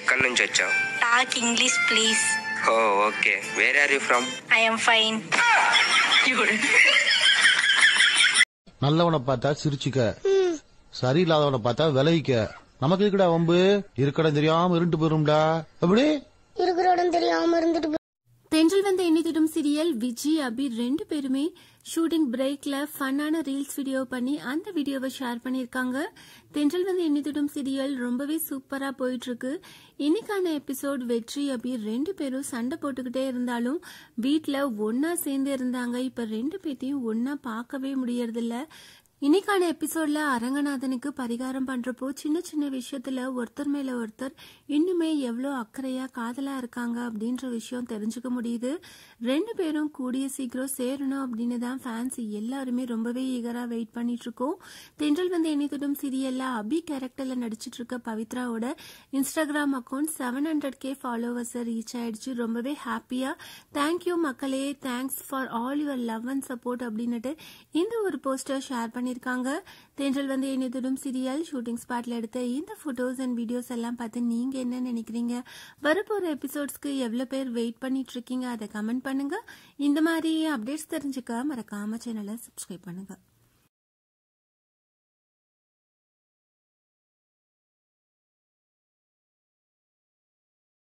ఎక్కడి నుంచి వచ్చావు Talk English, please. Oh okay where are you from I am fine. நல்லவனை பார்த்தா சிரிச்சுக்க சரியில்லாதவனை பார்த்தா விலகிக்க நமக்கு இருக்கடா வம்பு இருக்கடம் தெரியாம இருண்டு போயிரும்டா அப்படி இருக்கிற இடம் தெரியாம இருந்துட்டு தென்றல் வந்த எண்ணித்திடும் சீரியல் விஜய் அபி ரெண்டு பேருமே ஷூட்டிங் பிரேக்ல ஃபன்னான ரீல்ஸ் வீடியோ பண்ணி அந்த வீடியோவை ஷேர் பண்ணியிருக்காங்க தென்றல் வந்த எண்ணித்திடும் சீரியல் ரொம்பவே சூப்பரா போயிட்டு இருக்கு இன்னைக்கான எபிசோட் வெற்றி அபி ரெண்டு பேரும் சண்டை போட்டுக்கிட்டே இருந்தாலும் வீட்ல ஒன்னா சேர்ந்து இருந்தாங்க இப்ப ரெண்டு பேத்தையும் ஒன்னா பார்க்கவே முடியறதில்ல இன்னைக்கான எபிசோட்ல அரங்கநாதனுக்கு பரிகாரம் பண்றப்போ சின்ன சின்ன விஷயத்துல ஒருத்தர் மேல ஒருத்தர் இன்னுமே எவ்வளோ அக்கறையா காதலா இருக்காங்க அப்படின்ற விஷயம் தெரிஞ்சுக்க முடியுது ரெண்டு பேரும் கூடிய சீக்கிரம் சேரணும் அப்படின்னு தான் ஃபேன்ஸ் எல்லாருமே ரொம்பவே ஈகரா வெயிட் பண்ணிட்டு இருக்கோம் தென்றல் வந்து எண்ணித்திடும் சீரியல்ல அபி கேரக்டர்ல நடிச்சிட்டு இருக்க பவித்ராவோட Instagram account seven hundred K followers reach ஆயிடுச்சு ரொம்பவே ஹாப்பியா தேங்க்யூ மக்களே thanks for all your love and support அப்படின்னுட்டு இந்த ஒரு போஸ்டர் ஷேர் பண்ணியிருக்காங்க தென்றல் வந்து என்னதுடும் சீரியல் ஷூட்டிங் ஸ்பாட்ல எடுத்த இந்த போட்டோஸ் அண்ட் வீடியோஸ் எல்லாம் பார்த்து நீங்க என்ன நினைக்கிறீங்க வரப்போற எபிசோட்ஸ்க்கு எவ்வளவு பேர் வெயிட் பண்ணிட்டு இருக்கீங்க அதை கமெண்ட் பண்ணுங்க இந்த மாதிரி அப்டேட்ஸ் தெரிஞ்சுக்க மறக்காம சேனலை சப்ஸ்கிரைப் பண்ணுங்க